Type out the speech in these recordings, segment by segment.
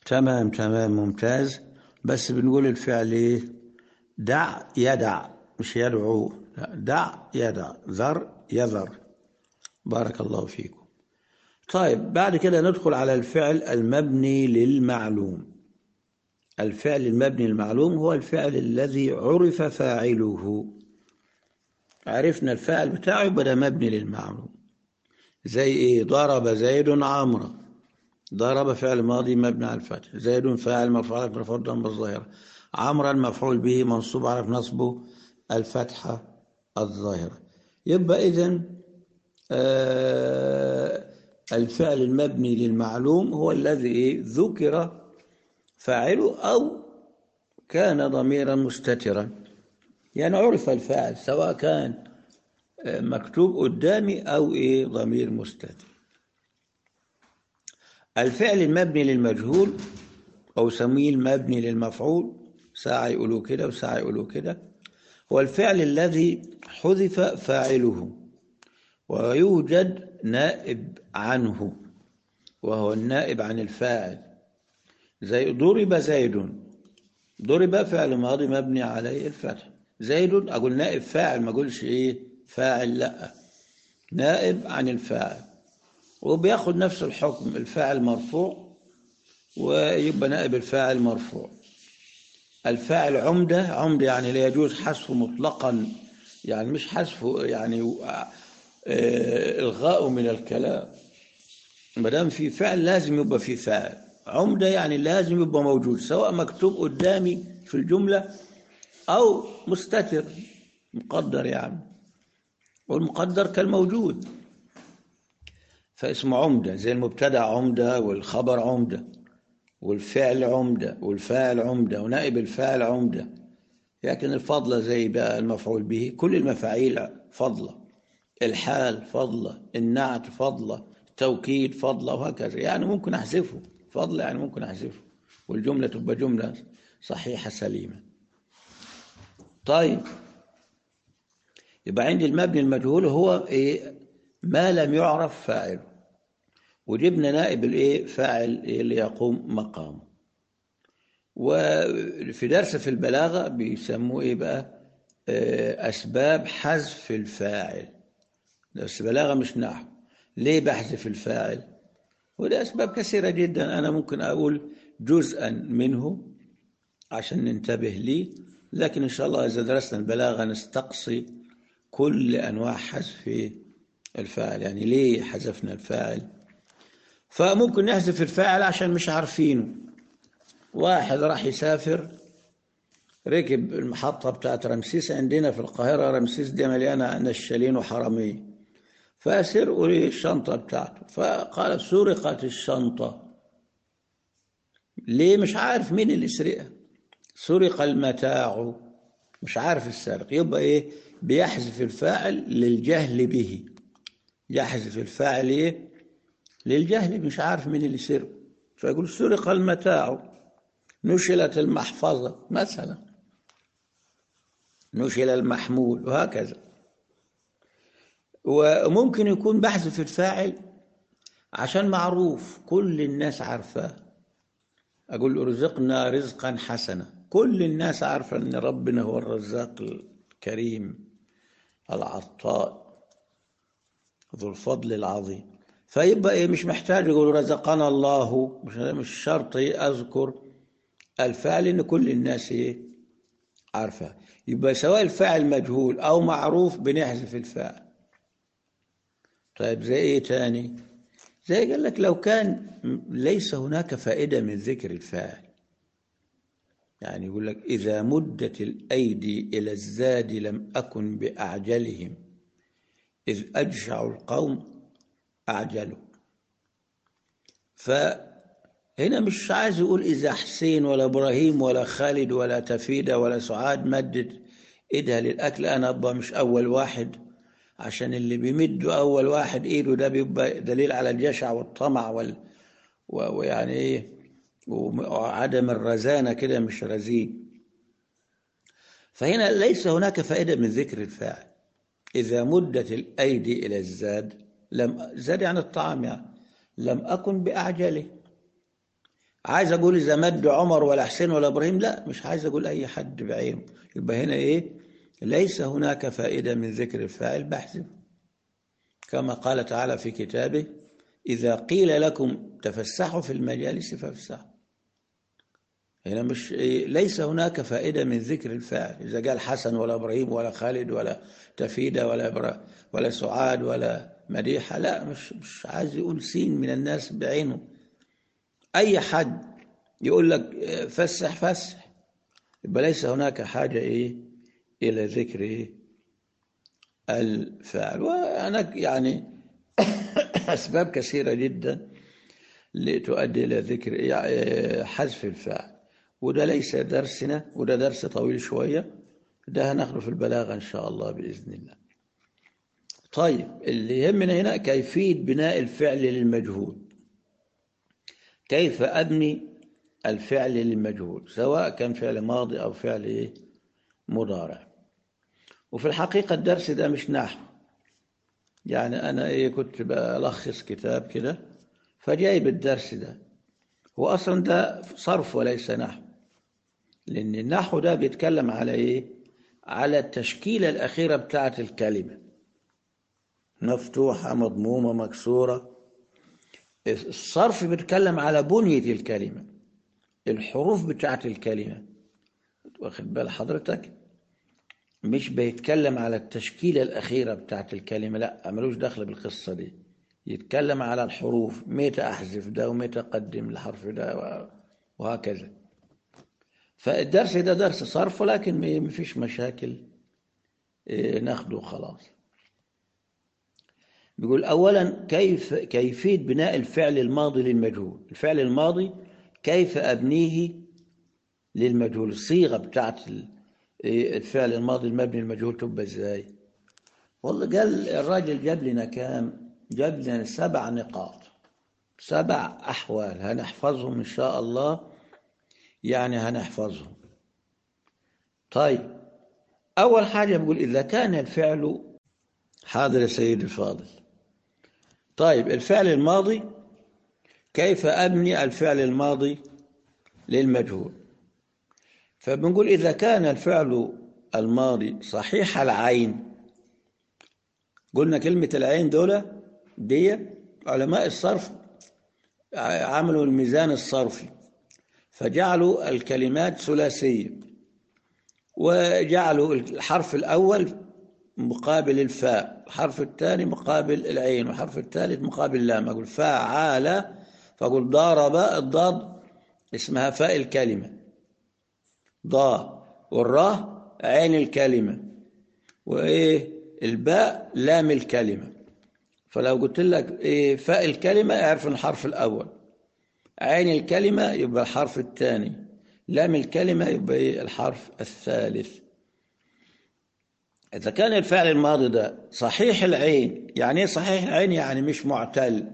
تمام تمام ممتاز بس بنقول الفعل ايه دع يدع مش يدعو لا دع يدع ذر يذر بارك الله فيكم طيب بعد كده ندخل على الفعل المبني للمعلوم الفعل المبني للمعلوم هو الفعل الذي عرف فاعله عرفنا الفاعل بتاعه يبقى مبني للمعلوم زي ايه ضرب زيد عمرو ضرب فعل ماضي مبني على الفتح زيد فاعل مرفوع على مرفوع ضم الظاهرة عمرا مفعول به منصوب على نصبه الفتحة الظاهرة يبقى إذن آه الفعل المبني للمعلوم هو الذي ذكر فاعله أو كان ضميرا مستترا يعني عرف الفاعل سواء كان مكتوب قدامي أو إيه ضمير مستتر الفعل المبني للمجهول أو سميه المبني للمفعول ساعة يقولوا كده وساعة يقولوا كده هو الفعل الذي حذف فاعله ويوجد نائب عنه وهو النائب عن الفاعل زي ضرب زيد ضرب فعل ماضي مبني عليه الفتح زيد أقول نائب فاعل ما أقولش إيه فاعل لا نائب عن الفاعل وبياخد نفس الحكم الفاعل مرفوع ويبقى نائب الفاعل مرفوع الفاعل عمدة عمدة يعني لا يجوز حذفه مطلقا يعني مش حذفه يعني إلغاءه من الكلام ما دام في فعل لازم يبقى في فاعل عمدة يعني لازم يبقى موجود سواء مكتوب قدامي في الجملة أو مستتر مقدر يعني والمقدر كالموجود فاسمه عمدة زي المبتدأ عمدة والخبر عمدة والفعل عمدة والفاعل عمدة ونائب الفاعل عمدة لكن الفضلة زي بقى المفعول به كل المفاعيل فضلة الحال فضلة النعت فضلة توكيد فضلة وهكذا يعني ممكن أحذفه فضلة يعني ممكن أحذفه والجملة تبقى جملة صحيحة سليمة طيب يبقى عندي المبني المجهول هو إيه ما لم يعرف فاعله وجبنا نائب الايه فاعل إيه اللي يقوم مقامه وفي درس في البلاغه بيسموه ايه بقى اسباب حذف الفاعل درس بلاغه مش نحو ليه بحذف الفاعل وده اسباب كثيره جدا انا ممكن اقول جزءا منه عشان ننتبه ليه لكن ان شاء الله اذا درسنا البلاغه نستقصي كل انواع حذف الفاعل يعني ليه حذفنا الفاعل فممكن نحذف الفاعل عشان مش عارفينه واحد راح يسافر ركب المحطة بتاعت رمسيس عندنا في القاهرة رمسيس دي مليانة نشالين وحرامية فسرقوا لي الشنطة بتاعته فقال سرقت الشنطة ليه مش عارف مين اللي سرقها سرق المتاع مش عارف السارق يبقى ايه بيحذف الفاعل للجهل به يحذف الفاعل ايه للجهل مش عارف مين اللي سرق فيقول سرق المتاع نشلت المحفظة مثلا نشل المحمول وهكذا وممكن يكون بحث في الفاعل عشان معروف كل الناس عارفاه أقول ارزقنا رزقا حسنا كل الناس عارفة أن ربنا هو الرزاق الكريم العطاء ذو الفضل العظيم فيبقى إيه مش محتاج يقول رزقنا الله مش مش شرط أذكر الفعل إن كل الناس إيه عارفة يبقى سواء الفاعل مجهول أو معروف بنحذف الفاعل طيب زي إيه تاني زي قال لك لو كان ليس هناك فائدة من ذكر الفاعل يعني يقول لك إذا مدت الأيدي إلى الزاد لم أكن بأعجلهم إذ أجشع القوم أعجلوا فهنا مش عايز يقول إذا حسين ولا إبراهيم ولا خالد ولا تفيدة ولا سعاد مدت إيدها للأكل أنا أبقى مش أول واحد عشان اللي بيمدوا أول واحد إيده ده بيبقى دليل على الجشع والطمع وال ويعني إيه وعدم الرزانة كده مش رزين فهنا ليس هناك فائدة من ذكر الفاعل إذا مدت الأيدي إلى الزاد لم زاد عن الطعام يعني لم أكن بأعجله عايز اقول اذا مد عمر ولا حسين ولا ابراهيم لا مش عايز اقول اي حد بعينه يبقى هنا ايه ليس هناك فائده من ذكر الفاعل بحذف كما قال تعالى في كتابه اذا قيل لكم تفسحوا في المجالس فافسحوا هنا مش إيه ليس هناك فائده من ذكر الفاعل اذا قال حسن ولا ابراهيم ولا خالد ولا تفيده ولا إبرا ولا سعاد ولا مديحه لا مش مش عايز يقول سين من الناس بعينه أي حد يقول لك فسح فسح يبقى ليس هناك حاجة إيه إلى ذكر إيه الفاعل وهناك يعني أسباب كثيرة جدا لتؤدي إلى ذكر يعني حذف الفاعل وده ليس درسنا وده درس طويل شوية ده هناخده في البلاغة إن شاء الله بإذن الله طيب اللي يهمنا هنا كيفية بناء الفعل للمجهول كيف أبني الفعل للمجهول سواء كان فعل ماضي أو فعل إيه مضارع وفي الحقيقة الدرس ده مش نحو يعني أنا إيه كنت بلخص كتاب كده فجايب الدرس ده هو أصلا ده صرف وليس نحو لأن النحو ده بيتكلم على إيه على التشكيلة الأخيرة بتاعة الكلمة مفتوحة مضمومة مكسورة الصرف بيتكلم على بنية الكلمة الحروف بتاعت الكلمة واخد بال حضرتك مش بيتكلم على التشكيلة الأخيرة بتاعت الكلمة لا ملوش دخل بالقصة دي يتكلم على الحروف متى أحذف ده ومتى أقدم الحرف ده وهكذا فالدرس ده درس صرف ولكن مفيش مشاكل ناخده خلاص بيقول أولا كيف كيفية بناء الفعل الماضي للمجهول الفعل الماضي كيف أبنيه للمجهول الصيغة بتاعت الفعل الماضي المبني للمجهول تبقى إزاي والله قال الراجل جاب لنا كام جاب لنا سبع نقاط سبع أحوال هنحفظهم إن شاء الله يعني هنحفظهم طيب أول حاجة بيقول إذا كان الفعل حاضر يا سيدي الفاضل طيب الفعل الماضي كيف أبني الفعل الماضي للمجهول فبنقول إذا كان الفعل الماضي صحيح العين قلنا كلمة العين دولة دي علماء الصرف عملوا الميزان الصرفي فجعلوا الكلمات ثلاثية وجعلوا الحرف الأول مقابل الفاء الحرف الثاني مقابل العين والحرف الثالث مقابل اللام أقول فعل فأقول ضارب الضاد اسمها فاء الكلمة ضاء والراء عين الكلمة وإيه الباء لام الكلمة فلو قلت لك إيه فاء الكلمة اعرف الحرف الأول عين الكلمة يبقى الحرف الثاني لام الكلمة يبقى إيه الحرف الثالث إذا كان الفعل الماضي ده صحيح العين يعني ايه صحيح العين يعني مش معتل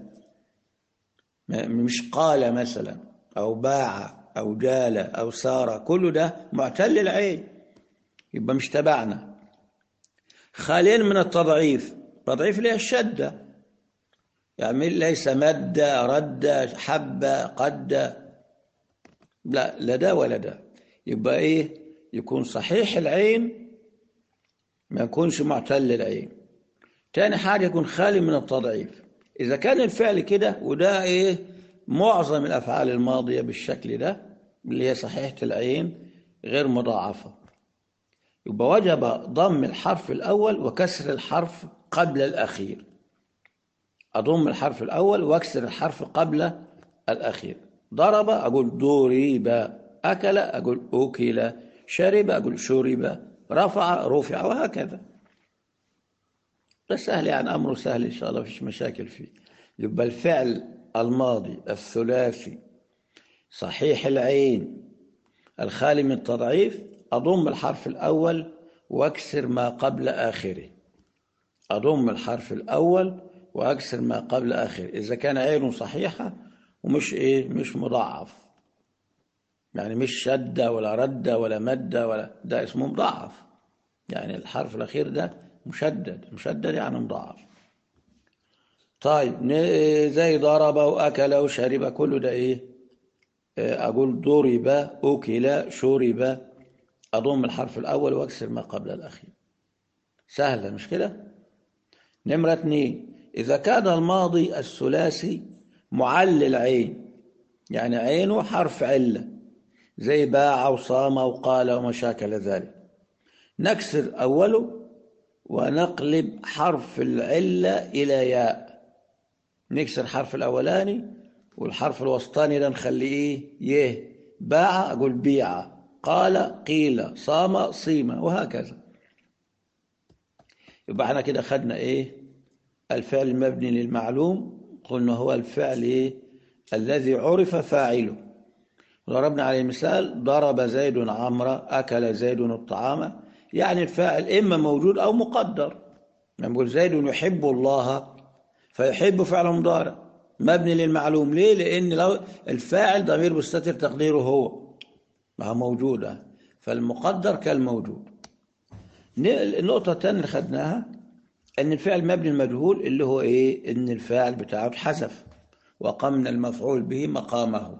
مش قال مثلا أو باع أو جال أو سار كل ده معتل العين يبقى مش تبعنا خالين من التضعيف تضعيف ليه الشدة يعني ليس مد رد حب قد لا لا ده ولا ده يبقى ايه يكون صحيح العين ما يكونش معتل العين تاني حاجة يكون خالي من التضعيف إذا كان الفعل كده وده إيه معظم الأفعال الماضية بالشكل ده اللي هي صحيحة العين غير مضاعفة يبقى وجب ضم الحرف الأول وكسر الحرف قبل الأخير أضم الحرف الأول وأكسر الحرف قبل الأخير ضرب أقول ضرب أكل أقول أكل شرب أقول شرب رفع رفع وهكذا ده سهل يعني أمره سهل إن شاء الله فيش مشاكل فيه يبقى الفعل الماضي الثلاثي صحيح العين الخالي من التضعيف أضم الحرف الأول وأكسر ما قبل آخره أضم الحرف الأول وأكسر ما قبل آخره إذا كان عينه صحيحة ومش إيه مش مضاعف يعني مش شدة ولا ردة ولا مدة ولا ده اسمه مضاعف يعني الحرف الأخير ده مشدد مشدد يعني مضاعف طيب زي ضرب وأكل وشرب كله ده إيه أقول ضرب أكل شرب أضم الحرف الأول وأكسر ما قبل الأخير سهلة مش كده نمرة اثنين إذا كان الماضي الثلاثي معلل عين يعني عينه حرف علة زي باع وصام وقال وما شاكل ذلك نكسر أوله ونقلب حرف العلة إلى ياء نكسر الحرف الأولاني والحرف الوسطاني ده نخليه يه باع أقول بيع قال قيل صام صيم وهكذا يبقى احنا كده خدنا ايه الفعل المبني للمعلوم قلنا هو الفعل إيه؟ الذي عرف فاعله ضربنا عليه مثال ضرب زيد عمرو أكل زيد الطعام يعني الفاعل إما موجود أو مقدر نقول زيد يحب الله فيحب فعل مضارع مبني للمعلوم ليه لأن لو الفاعل ضمير مستتر تقديره هو ما هو موجودة فالمقدر كالموجود النقطة الثانية اللي خدناها أن الفعل مبني المجهول اللي هو إيه أن الفاعل بتاعه اتحذف وقمنا المفعول به مقامه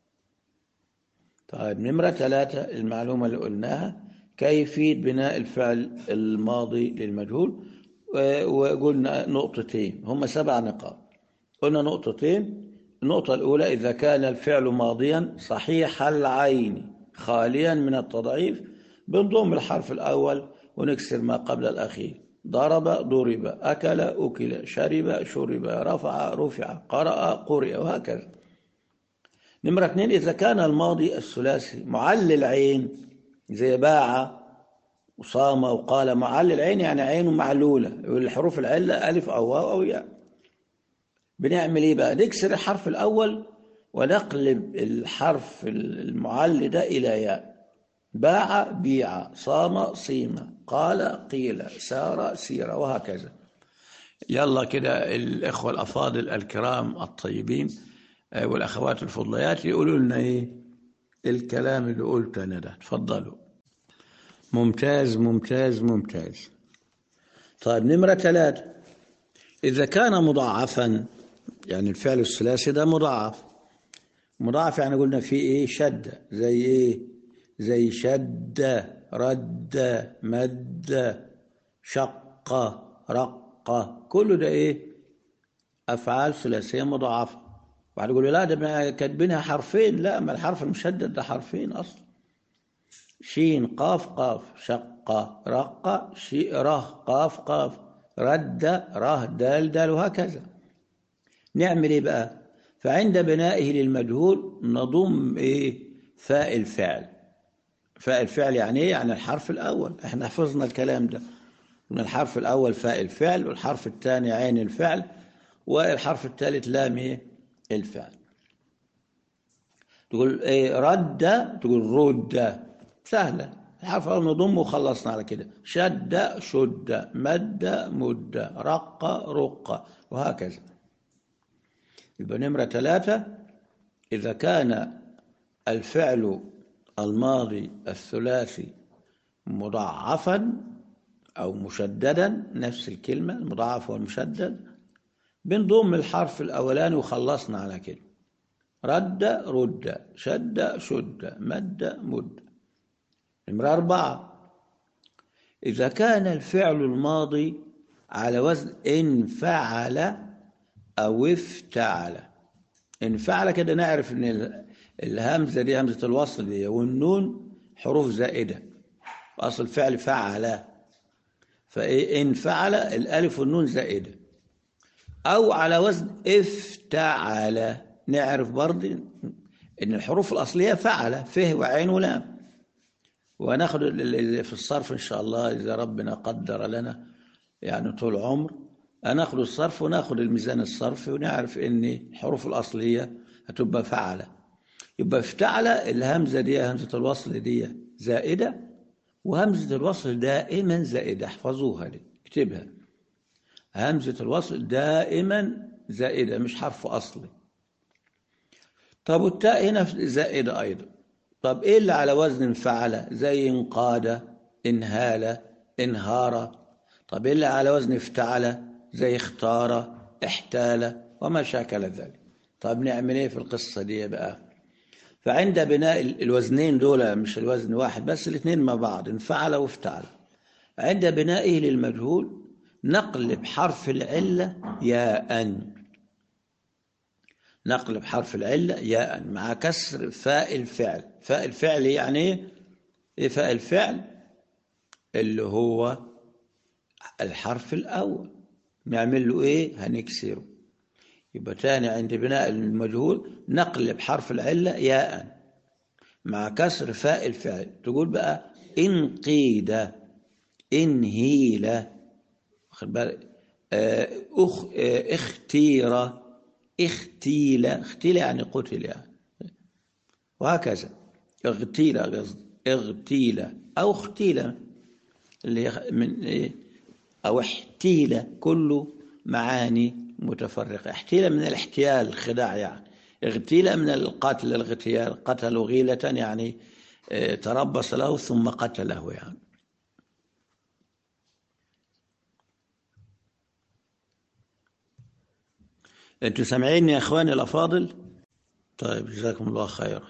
طيب نمرة ثلاثة المعلومة اللي قلناها كيفية بناء الفعل الماضي للمجهول وقلنا نقطتين هم سبع نقاط قلنا نقطتين النقطة الأولى إذا كان الفعل ماضيا صحيح العين خاليا من التضعيف بنضم الحرف الأول ونكسر ما قبل الأخير ضرب ضرب أكل أكل شرب شرب رفع رفع قرأ قرئ وهكذا نمرة اثنين إذا كان الماضي الثلاثي معلل عين زي باع وصام وقال معلل عين يعني عينه معلولة والحروف العلة ألف أو واو أو ياء بنعمل إيه بقى نكسر الحرف الأول ونقلب الحرف المعل ده إلى ياء باع بيع صام صيم قال قيل سار سير وهكذا يلا كده الإخوة الأفاضل الكرام الطيبين والأخوات الفضليات يقولوا لنا إيه الكلام اللي قلته أنا ده تفضلوا ممتاز ممتاز ممتاز طيب نمرة ثلاثة إذا كان مضاعفا يعني الفعل الثلاثي ده مضاعف مضاعف يعني قلنا فيه إيه شد زي إيه زي شد رد مد شق رق كله ده ايه افعال ثلاثيه مضاعفه بعد يقول لا ده كاتبينها حرفين لا ما الحرف المشدد ده حرفين اصلا شين قاف قاف شق رق شي ره قاف قاف رد ره دال دال وهكذا نعمل ايه بقى فعند بنائه للمجهول نضم ايه فاء الفعل فاء الفعل يعني ايه يعني الحرف الاول احنا حفظنا الكلام ده من الحرف الاول فاء الفعل والحرف الثاني عين الفعل والحرف الثالث لام ايه الفعل تقول ايه رد تقول رد سهله الحرف الاول نضم وخلصنا على كده شد شد مد مد رق رق وهكذا يبقى نمره ثلاثه اذا كان الفعل الماضي الثلاثي مضاعفا أو مشددا نفس الكلمة المضاعف والمشدد بنضم الحرف الأولاني وخلصنا على كده رد رد شد شد مد مد نمرة أربعة إذا كان الفعل الماضي على وزن انفعل أو افتعل انفعل كده نعرف إن الهمزة دي همزة الوصل دي والنون حروف زائدة أصل فعل فعل فإن فعل الألف والنون زائدة أو على وزن افتعل نعرف برضه إن الحروف الأصلية فعل فه وعين ولام وناخد في الصرف إن شاء الله إذا ربنا قدر لنا يعني طول عمر هناخد الصرف وناخد الميزان الصرفي ونعرف إن الحروف الأصلية هتبقى فعله يبقى افتعل الهمزة دي همزة الوصل دي زائدة وهمزة الوصل دائما زائدة احفظوها دي اكتبها همزة الوصل دائما زائدة مش حرف أصلي طب والتاء هنا زائدة أيضا طب إيه اللي على وزن انفعل زي انقاد انهال انهار طب إيه اللي على وزن افتعل زي اختار احتال وما شاكل ذلك طب نعمل ايه في القصة دي بقى فعند بناء الوزنين دول مش الوزن واحد بس الاثنين مع بعض انفعل وافتعل عند بنائه للمجهول نقلب حرف العلة ياء نقلب حرف العلة ياء مع كسر فاء الفعل فاء الفعل يعني ايه إيه فاء الفعل اللي هو الحرف الأول نعمل له ايه هنكسره يبقى تاني عند بناء المجهول نقلب حرف العلة ياء مع كسر فاء الفعل تقول بقى إن قيد إن هيل واخد بالك آه، أخ آه، اختير اختيل اختيل يعني قتل يعني وهكذا اغتيل قصد اغتيل أو اختيل اللي هي من إيه أو احتيل كله معاني متفرقة احتيل من الاحتيال الخداع يعني اغتيل من القتل الاغتيال قتل غيلة يعني اه، تربص له ثم قتله يعني انتوا سامعيني يا اخواني الافاضل طيب جزاكم الله خيرا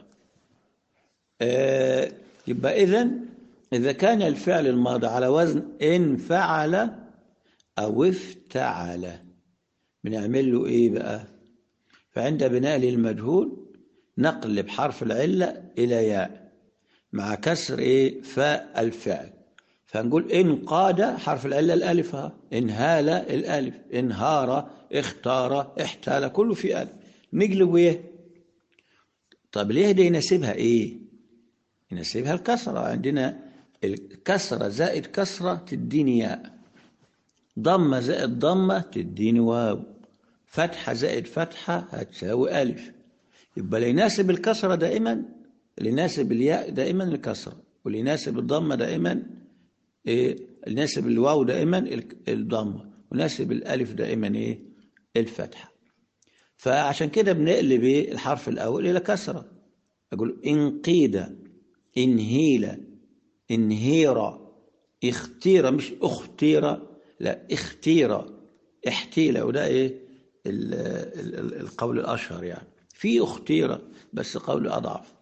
اه، يبقى اذا اذا كان الفعل الماضي على وزن ان فعل او افتعل بنعمل له ايه بقى فعند بناء للمجهول نقلب حرف العلة إلى ياء مع كسر إيه فاء الفعل فنقول إن قاد حرف العلة الألف ها إن هال الألف إن هار اختار احتال كله في ألف نقلب إيه طب ليه ده يناسبها إيه يناسبها الكسرة عندنا الكسرة زائد كسرة تديني ياء ضمة زائد ضمة تديني واو فتحة زائد فتحة هتساوي ألف يبقى اللي يناسب الكسرة دائما اللي يناسب الياء دائما الكسرة واللي يناسب الضمة دائما إيه اللي يناسب الواو دائما الضمة ويناسب الألف دائما إيه الفتحة فعشان كده بنقلب إيه الحرف الأول إلى كسرة أقول انقيد انهيل انهير اختير مش اختير لا اختير احتيل وده ايه ال ال القول الاشهر يعني في اختير بس قول اضعف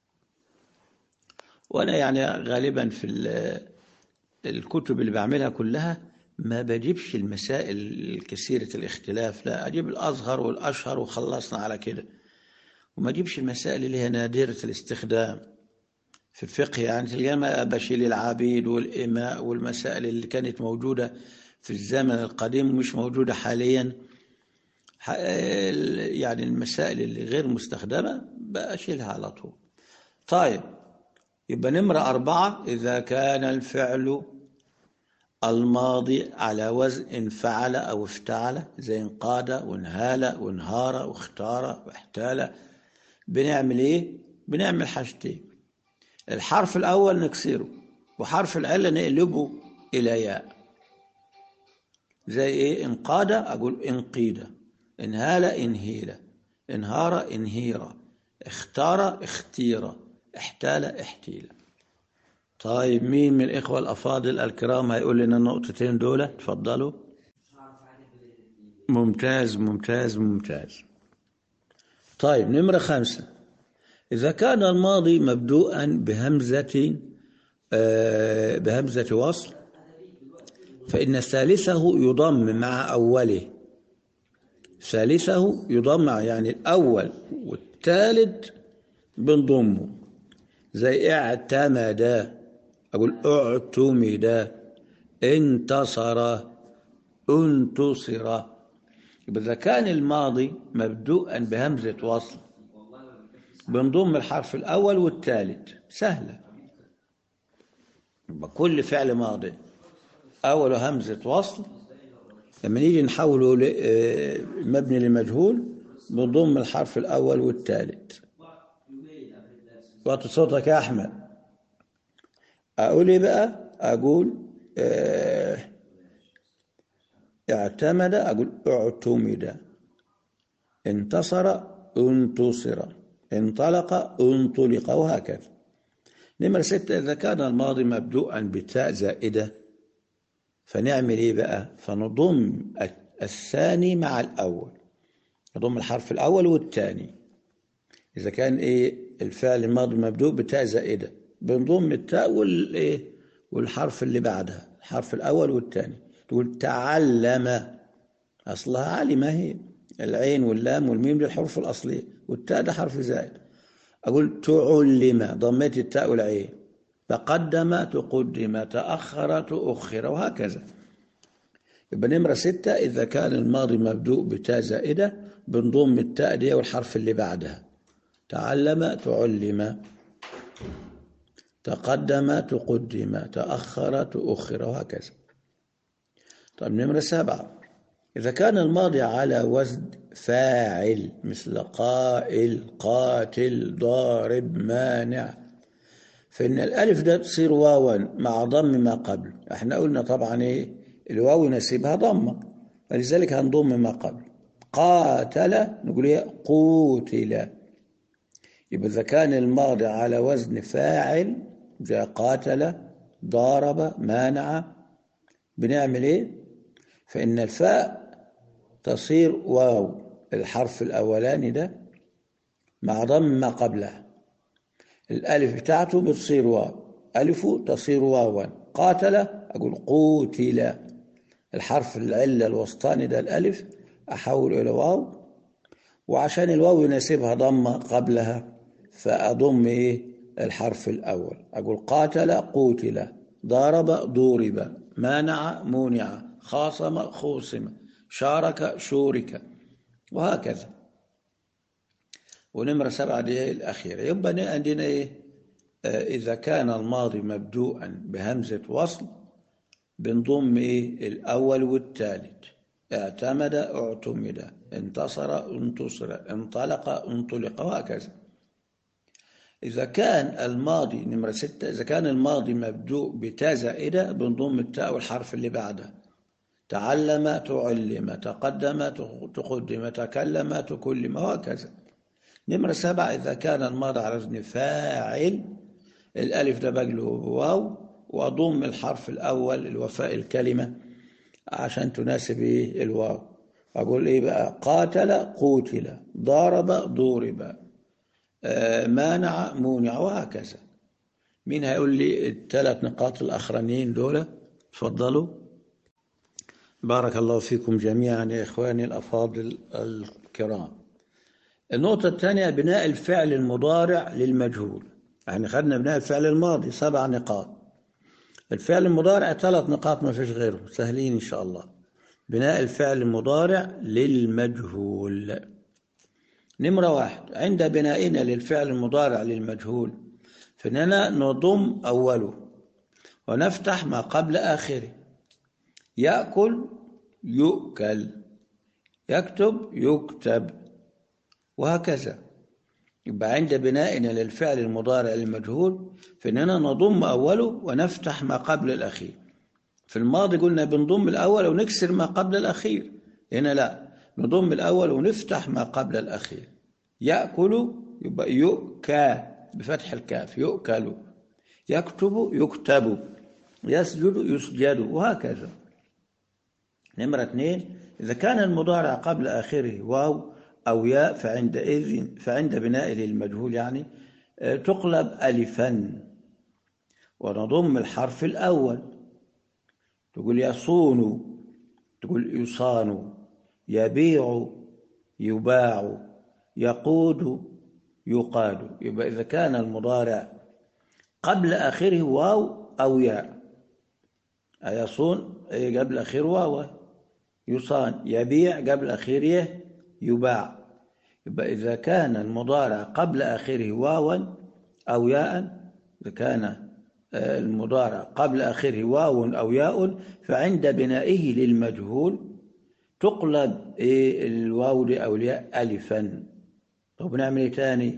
وانا يعني غالبا في الكتب اللي بعملها كلها ما بجيبش المسائل الكثيرة الاختلاف لا أجيب الأظهر والأشهر وخلصنا على كده وما أجيبش المسائل اللي هي نادرة الاستخدام في الفقه يعني تلقى بشيل العبيد والإماء والمسائل اللي كانت موجودة في الزمن القديم ومش موجودة حاليا يعني المسائل اللي غير مستخدمة بأشيلها على طول طيب يبقى نمرة أربعة إذا كان الفعل الماضي على وزن فعل أو افتعل زي انقاد وانهال وانهار واختار واحتال بنعمل إيه؟ بنعمل حاجتين الحرف الأول نكسره وحرف العلة نقلبه إلى ياء زي إيه انقاد أقول انقيد انهال انهيل انهار انهيرا اختار اختيرا احتال احتيل طيب مين من الإخوة الأفاضل الكرام هيقول لنا النقطتين دول تفضلوا ممتاز ممتاز ممتاز طيب نمرة خمسة إذا كان الماضي مبدوءا بهمزة آه بهمزة وصل فإن ثالثه يضم مع أوله ثالثه يضم يعني الأول والثالث بنضمه زي اعتمد أقول اعتمد انتصر انتصر يبقى إذا كان الماضي مبدوءا بهمزة وصل بنضم الحرف الأول والثالث سهلة يبقى كل فعل ماضي أوله همزة وصل لما نيجي نحوله مبني لمجهول بنضم الحرف الأول والثالث وطي صوتك يا أحمد أقول إيه بقى أقول اه اعتمد أقول اعتمد انتصر انتصر انطلق انطلق وهكذا نمرة ستة إذا كان الماضي مبدوءا بتاء زائدة فنعمل إيه بقى فنضم الثاني مع الأول نضم الحرف الأول والثاني إذا كان إيه الفعل الماضي مبدوء بتاء زائدة بنضم التاء والإيه والحرف اللي بعدها الحرف الأول والثاني تقول تعلم أصلها علم هي العين واللام والميم دي الحروف الأصلية والتاء ده حرف زائد أقول تعلم ضميت التاء والعين تقدم تقدم تأخر تؤخر وهكذا يبقى نمرة ستة إذا كان الماضي مبدوء بتاء زائدة بنضم التاء دي والحرف اللي بعدها تعلم تعلم تقدم تقدم تأخر تؤخر وهكذا طيب نمرة سبعة إذا كان الماضي على وزن فاعل مثل قائل قاتل ضارب مانع فإن الألف ده تصير واوا مع ضم ما قبل احنا قلنا طبعا ايه الواو نسيبها ضمة فلذلك هنضم ما قبل قاتل نقول ايه قوتل يبقى إذا كان الماضي على وزن فاعل زي قاتل ضارب مانع بنعمل ايه فإن الفاء تصير واو الحرف الأولاني ده مع ضم ما قبلها الألف بتاعته بتصير واو ألفه تصير واوا قاتل أقول قوتل الحرف العلة الوسطاني ده الألف أحول إلى واو وعشان الواو يناسبها ضمة قبلها فأضم إيه الحرف الأول أقول قاتل قوتل ضارب ضورب مانع مونع خاصم خوصم شارك شورك وهكذا ونمرة سبعة دي الأخيرة يبقى عندنا إيه آه إذا كان الماضي مبدوءا بهمزة وصل بنضم إيه الأول والثالث اعتمد اعتمد انتصر انتصر انطلق انطلق وهكذا إذا كان الماضي نمرة ستة إذا كان الماضي مبدوء بتاء زائدة بنضم التاء والحرف اللي بعدها تعلم تعلم تقدم تقدم تكلم تكلم وهكذا نمرة سبعة إذا كان الماضي على وزن فاعل الألف ده بقله واو وأضم الحرف الأول الوفاء الكلمة عشان تناسب إيه الواو أقول إيه بقى قاتل قوتل ضارب ضورب آه مانع مونع وهكذا مين هيقول لي الثلاث نقاط الأخرانيين دول تفضلوا بارك الله فيكم جميعا يا إخواني الأفاضل الكرام النقطة الثانية بناء الفعل المضارع للمجهول يعني خدنا بناء الفعل الماضي سبع نقاط الفعل المضارع ثلاث نقاط ما فيش غيره سهلين إن شاء الله بناء الفعل المضارع للمجهول نمرة واحد عند بنائنا للفعل المضارع للمجهول فإننا نضم أوله ونفتح ما قبل آخره يأكل يؤكل يكتب يكتب وهكذا يبقى عند بنائنا للفعل المضارع المجهول فإننا نضم أوله ونفتح ما قبل الأخير في الماضي قلنا بنضم الأول ونكسر ما قبل الأخير هنا لا نضم الأول ونفتح ما قبل الأخير يأكل يبقى يؤكى بفتح الكاف يؤكل يكتب يكتب يسجد يسجد وهكذا نمرة اثنين إذا كان المضارع قبل آخره واو أو ياء فعندئذ فعند بناء للمجهول يعني تقلب ألفا ونضم الحرف الأول تقول يصون تقول يصان يبيع يباع يقود يقاد يبقى إذا كان المضارع قبل آخره واو أو ياء يصون قبل آخره واو يصان يبيع قبل آخره يباع يبقى إذا كان المضارع قبل آخره واوا أو ياء إذا كان المضارع قبل آخره واو أو ياء فعند بنائه للمجهول تقلب إيه الواو أو الياء ألفا طب نعمل إيه تاني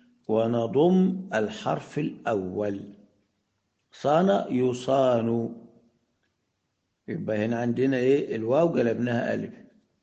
ونضم الحرف الأول صان يصان يبقى هنا عندنا إيه الواو قلبناها ألف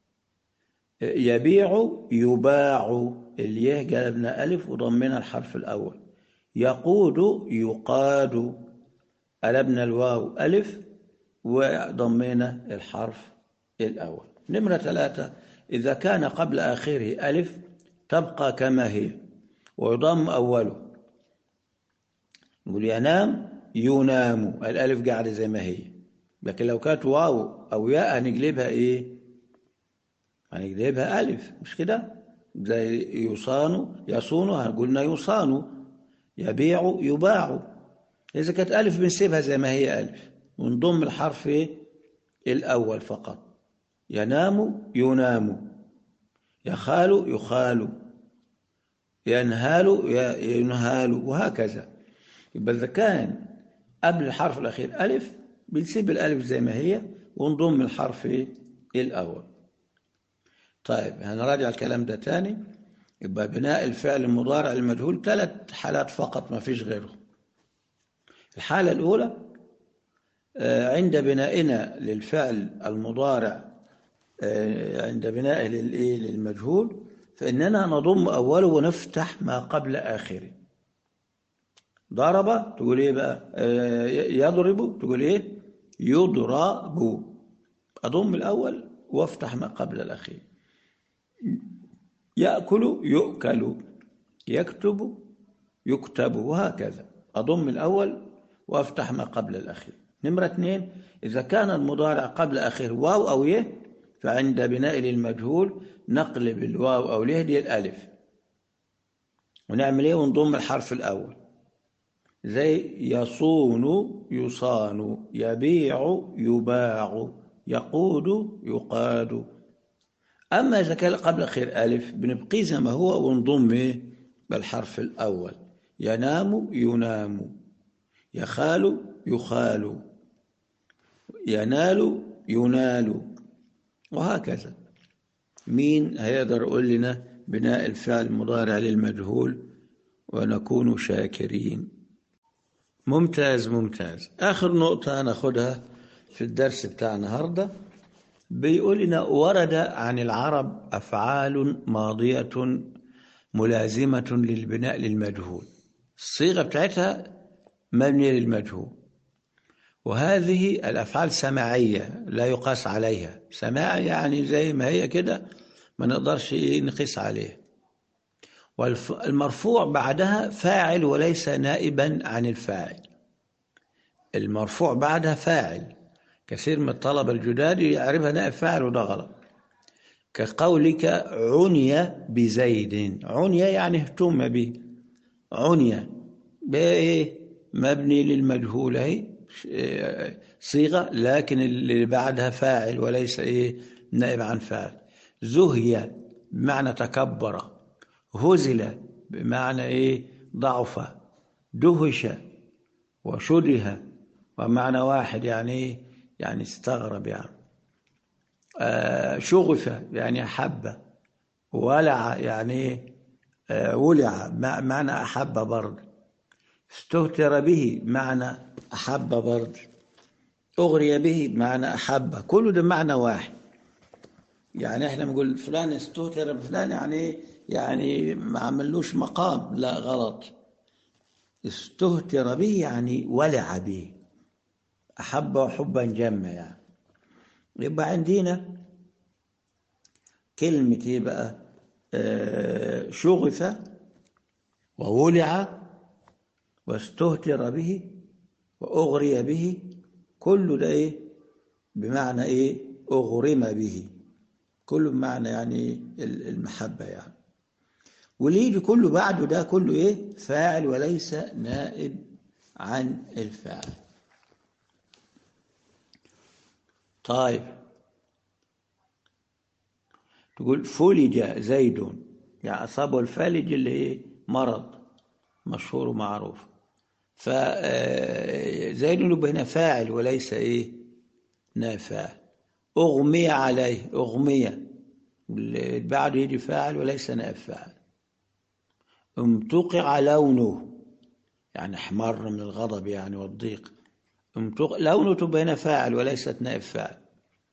يبيع يباع الياء قلبنا ألف وضمنا الحرف الأول يقود يقاد قلبنا الواو ألف وضمينا الحرف الأول نمرة ثلاثة إذا كان قبل آخره ألف تبقى كما هي ويضم أوله نقول ينام ينام الألف قاعدة زي ما هي لكن لو كانت واو أو ياء هنقلبها إيه هنقلبها ألف مش كده زي يصان يصون قلنا يصان يبيع يباع إذا كانت ألف بنسيبها زي ما هي ألف ونضم الحرف إيه؟ الأول فقط ينام ينام يخال يخال ينهال ينهال وهكذا يبقى إذا كان قبل الحرف الأخير ألف بنسيب الألف زي ما هي ونضم الحرف الأول طيب هنراجع الكلام ده تاني يبقى بناء الفعل المضارع المجهول ثلاث حالات فقط ما فيش غيره الحالة الأولى عند بنائنا للفعل المضارع عند بنائه للإيه للمجهول فإننا نضم أوله ونفتح ما قبل آخره ضرب تقول إيه بقى يضرب تقول إيه يضرب أضم الأول وافتح ما قبل الأخير يأكل يؤكل يكتب يكتب وهكذا أضم الأول وأفتح ما قبل الأخير نمرة اثنين إذا كان المضارع قبل أخير واو أو يه فعند بناء للمجهول نقلب الواو أو يه دي الألف ونعمل إيه ونضم الحرف الأول زي يصون يصان يبيع يباع يقود يقاد أما إذا كان قبل أخير ألف بنبقيه زي ما هو ونضم إيه بالحرف الأول ينام ينام يخال يخال ينال ينال وهكذا مين هيقدر يقول لنا بناء الفعل المضارع للمجهول ونكون شاكرين ممتاز ممتاز آخر نقطة ناخدها في الدرس بتاع النهارده بيقول لنا ورد عن العرب أفعال ماضية ملازمة للبناء للمجهول الصيغة بتاعتها مبنية للمجهول وهذه الأفعال سماعية لا يقاس عليها سماع يعني زي ما هي كده ما نقدرش نقيس عليها والمرفوع بعدها فاعل وليس نائبا عن الفاعل المرفوع بعدها فاعل كثير من الطلبة الجداد يعرفها نائب فاعل وده غلط كقولك عني بزيد عني يعني اهتم به عني بايه مبني للمجهول اهي صيغة لكن اللي بعدها فاعل وليس ايه نائب عن فاعل زهي بمعنى تكبر هزل بمعنى ايه ضعف دهش وشده ومعنى واحد يعني ايه يعني استغرب يعني آه شغف يعني أحب ولع يعني آه ولع معنى أحب برضه استهتر به معنى أحب برضه أغري به معنى أحب كله ده معنى واحد يعني احنا بنقول فلان استهتر بفلان يعني يعني ما عملوش مقام لا غلط استهتر به يعني ولع به أحب حبا جما يعني يبقى عندنا كلمة ايه بقى آه شغف وولع واستهتر به وأغري به كل ده ايه بمعنى ايه أغرم به كله بمعنى يعني المحبة يعني واللي يجي كله بعده ده كله ايه فاعل وليس نائب عن الفاعل طيب تقول فلج زيد يعني أصابه الفالج اللي هي مرض مشهور ومعروف فزيد يبقى هنا فاعل وليس إيه نافع أغمي عليه أغمي بعده يجي فاعل وليس نائب فاعل امتقع لونه يعني احمر من الغضب يعني والضيق لونه تبقى هنا فاعل وليست نائب فاعل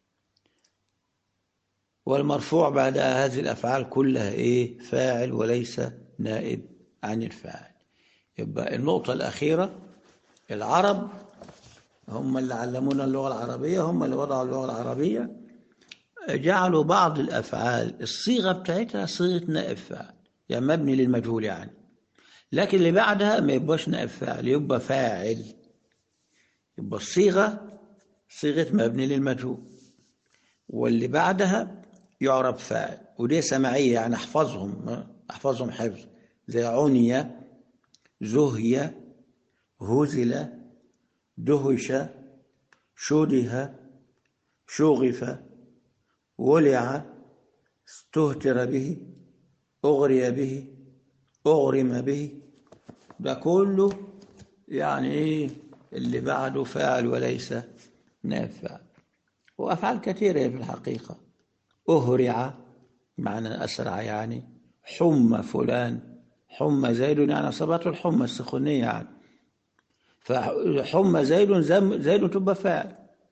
والمرفوع بعد هذه الأفعال كلها إيه فاعل وليس نائب عن الفاعل يبقى النقطة الأخيرة العرب هم اللي علمونا اللغة العربية هم اللي وضعوا اللغة العربية جعلوا بعض الأفعال الصيغة بتاعتها صيغة نائب فاعل يعني مبني للمجهول يعني لكن اللي بعدها ما يبقاش نائب فاعل يبقى فاعل يبقى الصيغة صيغة مبني للمجهول واللي بعدها يعرب فاعل ودي سماعية يعني احفظهم احفظهم حفظ زي عني زهي هزل دهش شده شغف ولع استهتر به أغري به أغرم به ده كله يعني إيه اللي بعده فاعل وليس نائب فاعل وأفعال كثيرة في الحقيقة أهرع معنى أسرع يعني حمى فلان حمى زيد يعني أصابته الحمى السخونية يعني فحمى زيد زيد تبقى فاعل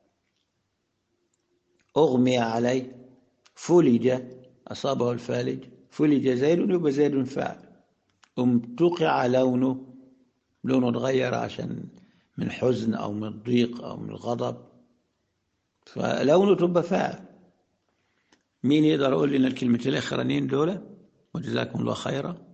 أغمي عليه فلج أصابه الفالج فلج زيد يبقى زيد فاعل امتقع لونه لونه اتغير عشان من حزن أو من ضيق أو من غضب فلونه تبقى فاعل مين يقدر يقول لنا الكلمتين الأخرانيين دول وجزاكم الله خيرا